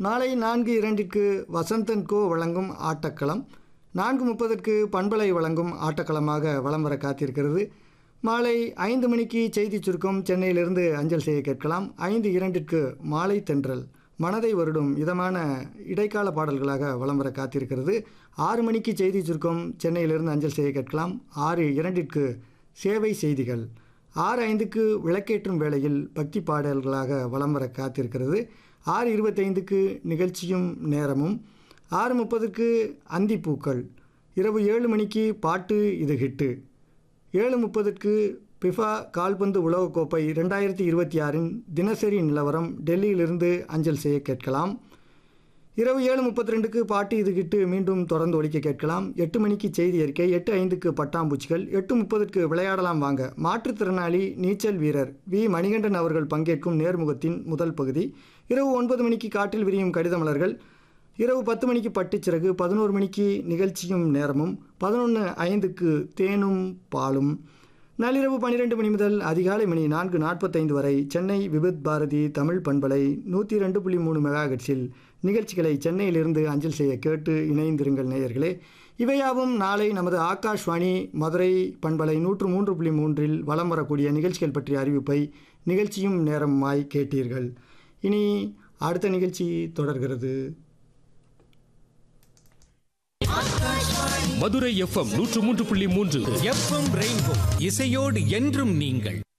நாளை நான்கு இரண்டிற்கு வசந்தன் கோ வழங்கும் ஆட்டக்களம் நான்கு முப்பதற்கு பண்பலை வழங்கும் ஆட்டக்களமாக வலம் வர காத்திருக்கிறது மாலை ஐந்து மணிக்கு செய்தி சுருக்கம் சென்னையிலிருந்து அஞ்சல் செய்ய கேட்கலாம் ஐந்து இரண்டிற்கு மாலை தென்றல் மனதை வருடும் இதமான இடைக்கால பாடல்களாக வலம் வர காத்திருக்கிறது ஆறு மணிக்கு செய்தி சுருக்கம் சென்னையிலிருந்து அஞ்சல் செய்ய கேட்கலாம் ஆறு இரண்டிற்கு சேவை செய்திகள் ஆறு ஐந்துக்கு விளக்கேற்றும் வேளையில் பக்தி பாடல்களாக வலம் வர காத்திருக்கிறது ஆறு இருபத்தைந்துக்கு நிகழ்ச்சியும் நேரமும் ஆறு முப்பதுக்கு அந்திப்பூக்கள் இரவு ஏழு மணிக்கு பாட்டு இது ஹிட்டு ஏழு முப்பதுக்கு பிஃபா கால்பந்து உலகக்கோப்பை ரெண்டாயிரத்தி இருபத்தி ஆறின் தினசரி நிலவரம் டெல்லியிலிருந்து அஞ்சல் செய்ய கேட்கலாம் இரவு ஏழு முப்பத்தி ரெண்டுக்கு பாட்டு இது கிட்டு மீண்டும் தொடர்ந்து ஒலிக்க கேட்கலாம் எட்டு மணிக்கு செய்தி அறிக்கை எட்டு ஐந்துக்கு பட்டாம்பூச்சிகள் எட்டு முப்பதுக்கு விளையாடலாம் வாங்க மாற்றுத்திறனாளி நீச்சல் வீரர் வி மணிகண்டன் அவர்கள் பங்கேற்கும் நேர்முகத்தின் முதல் பகுதி இரவு ஒன்பது மணிக்கு காற்றில் விரியும் கடிதமலர்கள் இரவு பத்து மணிக்கு பட்டுச்சிறகு பதினோரு மணிக்கு நிகழ்ச்சியும் நேரமும் பதினொன்று ஐந்துக்கு தேனும் பாலும் நள்ளிரவு பன்னிரெண்டு மணி முதல் அதிகாலை மணி நான்கு நாற்பத்தைந்து வரை சென்னை விபத் பாரதி தமிழ் பண்பலை நூற்றி ரெண்டு புள்ளி மூணு மெகாஹெட்ஸில் நிகழ்ச்சிகளை சென்னையிலிருந்து அஞ்சல் செய்ய கேட்டு இணைந்திருங்கள் நேயர்களே இவையாவும் நாளை நமது ஆகாஷ்வாணி மதுரை பண்பலை நூற்று மூன்று புள்ளி மூன்றில் வலம் வரக்கூடிய நிகழ்ச்சிகள் பற்றிய அறிவிப்பை நிகழ்ச்சியும் நேரமாய் கேட்டீர்கள் இனி அடுத்த நிகழ்ச்சி தொடர்கிறது மதுரை எஃப்எம் நூற்று மூன்று புள்ளி மூன்று எஃப்எம் ரெயின்போ இசையோடு என்றும் நீங்கள்